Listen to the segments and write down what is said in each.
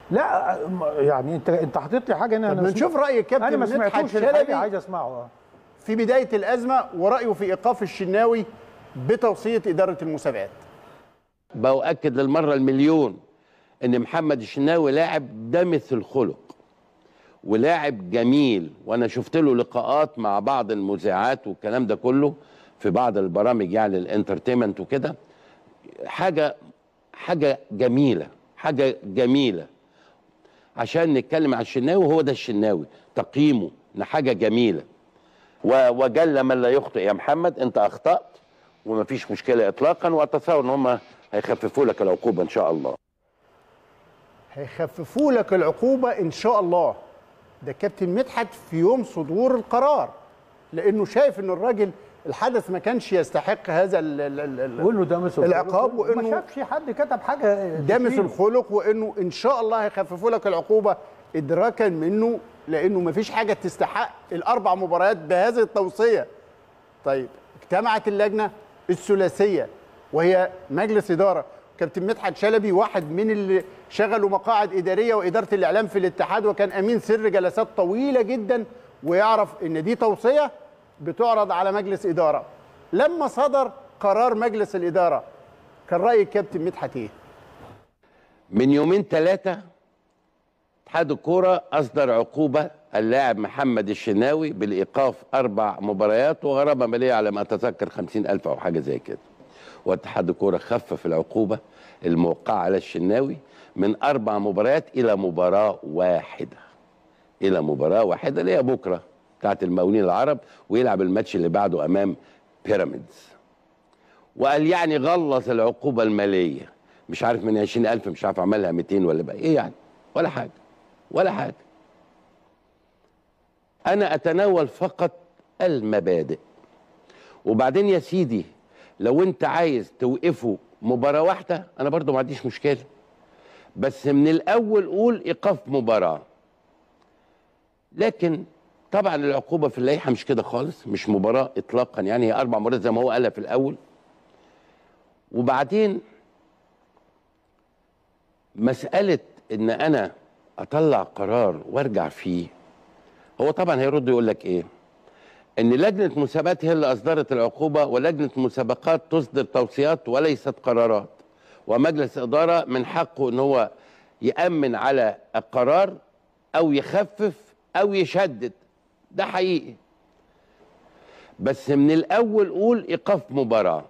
لا م- يعني انت انت حاطط لي حاجه انا طب أنا ما نشوف راي الكابتن انا ما مدحت سمعتوش شلبي. الحقيقة، عايز اسمعه اه في بدايه الازمه ورايه في ايقاف الشناوي بتوصيه اداره المسابقات بأؤكد للمرة المليون إن محمد الشناوي لاعب دمث الخلق ولاعب جميل وأنا شفت له لقاءات مع بعض المذيعات والكلام ده كله في بعض البرامج يعني الانترتينمنت وكده حاجة حاجة جميلة حاجة جميلة عشان نتكلم عن الشناوي هو ده الشناوي تقييمه إن حاجة جميلة و- وجل من لا يخطئ يا محمد انت اخطات ومفيش مشكله اطلاقا واتصور ان هم هيخففوا لك العقوبه ان شاء الله هيخففوا لك العقوبه ان شاء الله ده كابتن مدحت في يوم صدور القرار لانه شايف ان الراجل الحدث ما كانش يستحق هذا ال ال ال ال وانه ده مثل العقاب ما وانه شافش حد كتب حاجه دامس تشفيه. الخلق وانه ان شاء الله هيخففوا لك العقوبه ادراكا منه لانه ما فيش حاجه تستحق الاربع مباريات بهذه التوصيه طيب اجتمعت اللجنه الثلاثيه وهي مجلس اداره كابتن مدحت شلبي واحد من اللي شغلوا مقاعد اداريه واداره الاعلام في الاتحاد وكان امين سر جلسات طويله جدا ويعرف ان دي توصيه بتعرض على مجلس اداره لما صدر قرار مجلس الاداره كان راي الكابتن مدحت ايه من يومين ثلاثه اتحاد الكوره اصدر عقوبه اللاعب محمد الشناوي بالايقاف اربع مباريات وغرامه ماليه على ما اتذكر خمسين الف او حاجه زي كده واتحاد الكوره خفف العقوبه الموقعه على الشناوي من اربع مباريات الى مباراه واحده الى مباراه واحده اللي هي بكره بتاعت المقاولين العرب ويلعب الماتش اللي بعده امام بيراميدز وقال يعني غلظ العقوبه الماليه مش عارف من 20000 مش عارف عملها 200 ولا بقى ايه يعني ولا حاجه ولا حاجه انا اتناول فقط المبادئ وبعدين يا سيدي لو انت عايز توقفه مباراه واحده انا برضو ما عنديش مشكله بس من الاول قول ايقاف مباراه لكن طبعا العقوبه في اللائحه مش كده خالص مش مباراه اطلاقا يعني هي اربع مرات زي ما هو قالها في الاول وبعدين مساله ان انا اطلع قرار وارجع فيه هو طبعا هيرد يقول لك ايه ان لجنه مسابقات هي اللي اصدرت العقوبه ولجنه مسابقات تصدر توصيات وليست قرارات ومجلس اداره من حقه ان هو يامن على القرار او يخفف او يشدد ده حقيقي بس من الاول قول ايقاف مباراه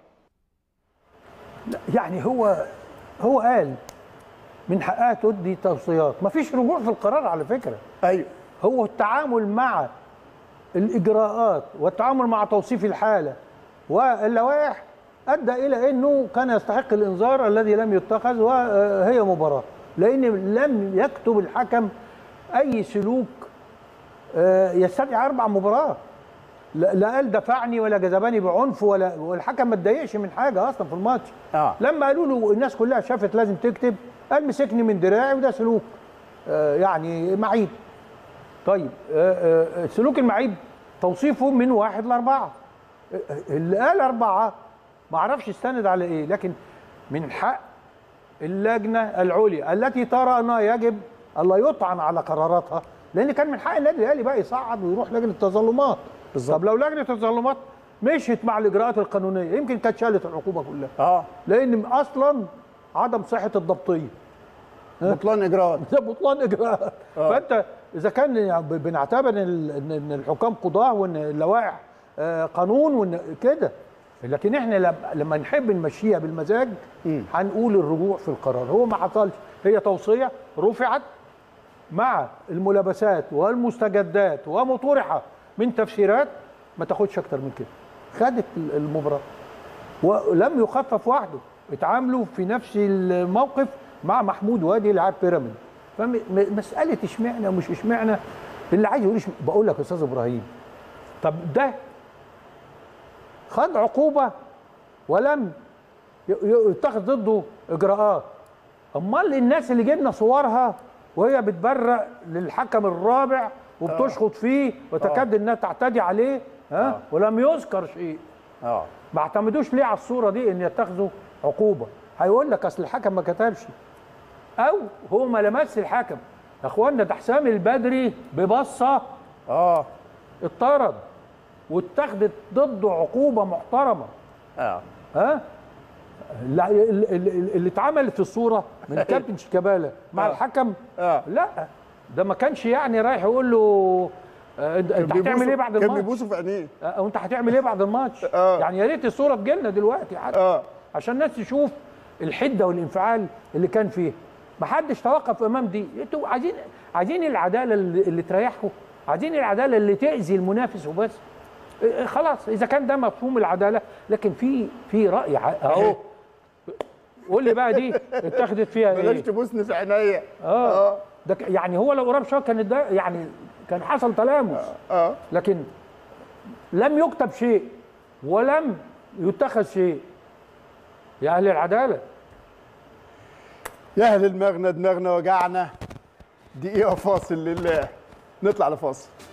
يعني هو هو قال من حقها تدي توصيات مفيش رجوع في القرار على فكره ايوه هو التعامل مع الاجراءات والتعامل مع توصيف الحاله واللوائح ادى الى انه كان يستحق الانذار الذي لم يتخذ وهي مباراه لان لم يكتب الحكم اي سلوك آه، يستدعي اربع مباراه لا لا قال دفعني ولا جذبني بعنف ولا والحكم ما اتضايقش من حاجه اصلا في الماتش آه. لما قالوا له الناس كلها شافت لازم تكتب قال مسكني من دراعي وده سلوك آه، يعني معيب طيب آه، آه، سلوك المعيب توصيفه من واحد لاربعه آه، اللي قال اربعه ما اعرفش استند على ايه لكن من حق اللجنه العليا التي ترى انها يجب الا يطعن على قراراتها لان كان من حق النادي الاهلي بقى يصعد ويروح لجنه التظلمات بالظبط. طب لو لجنه التظلمات مشيت مع الاجراءات القانونيه يمكن كانت شالت العقوبه كلها اه لان اصلا عدم صحه الضبطيه بطلان اجراءات ده بطلان اجراءات فانت اذا كان يعني ب- بنعتبر ان ال- ان إن الحكام قضاه وان اللوائح آه، قانون وان كده لكن احنا لم- لما نحب نمشيها بالمزاج هنقول الرجوع في القرار هو ما حصلش هي توصيه رفعت مع الملابسات والمستجدات ومطرحه من تفسيرات ما تاخدش اكتر من كده خدت ال- المباراه ولم يخفف وحده اتعاملوا في نفس الموقف مع محمود وادي لاعب بيراميد فمساله اشمعنى ومش اشمعنى اللي عايز يقول إشم- بقول لك يا استاذ ابراهيم طب ده خد عقوبه ولم ي- ي- يتخذ ضده اجراءات امال الناس اللي جبنا صورها وهي بتبرق للحكم الرابع وبتشخط فيه وتكاد انها تعتدي عليه ها ولم يذكر شيء اه ما اعتمدوش ليه على الصوره دي ان يتخذوا عقوبه هيقول لك اصل الحكم ما كتبش او هو ما لمس الحكم يا اخوانا ده حسام البدري ببصه اه اتطرد واتخذت ضده عقوبه محترمه اه ها لا- ال- ال- اللي اتعملت في الصوره من كابتن شيكابالا مع آه. الحكم آه. لا ده ما كانش يعني رايح يقول له آه، انت أنت هتعمل ايه بعد كان الماتش؟ بيبوسه في عينيه آه، وانت هتعمل ايه بعد الماتش؟ آه. يعني يا ريت الصوره تجيلنا دلوقتي حتى اه عشان الناس تشوف الحده والانفعال اللي كان فيه ما حدش توقف امام دي انتوا عايزين عايزين العداله اللي, اللي تريحكم عايزين العداله اللي تاذي المنافس وبس إيه، خلاص اذا كان ده مفهوم العداله لكن في في راي ع- اهو قول لي بقى دي اتخذت فيها بلاش ايه تبوسني في عينيا اه ده ك- يعني هو لو قرب شويه كان ده يعني كان حصل تلامس اه لكن لم يكتب شيء ولم يتخذ شيء يا اهل العداله يا اهل المغنى دماغنا وجعنا دقيقه فاصل لله نطلع لفاصل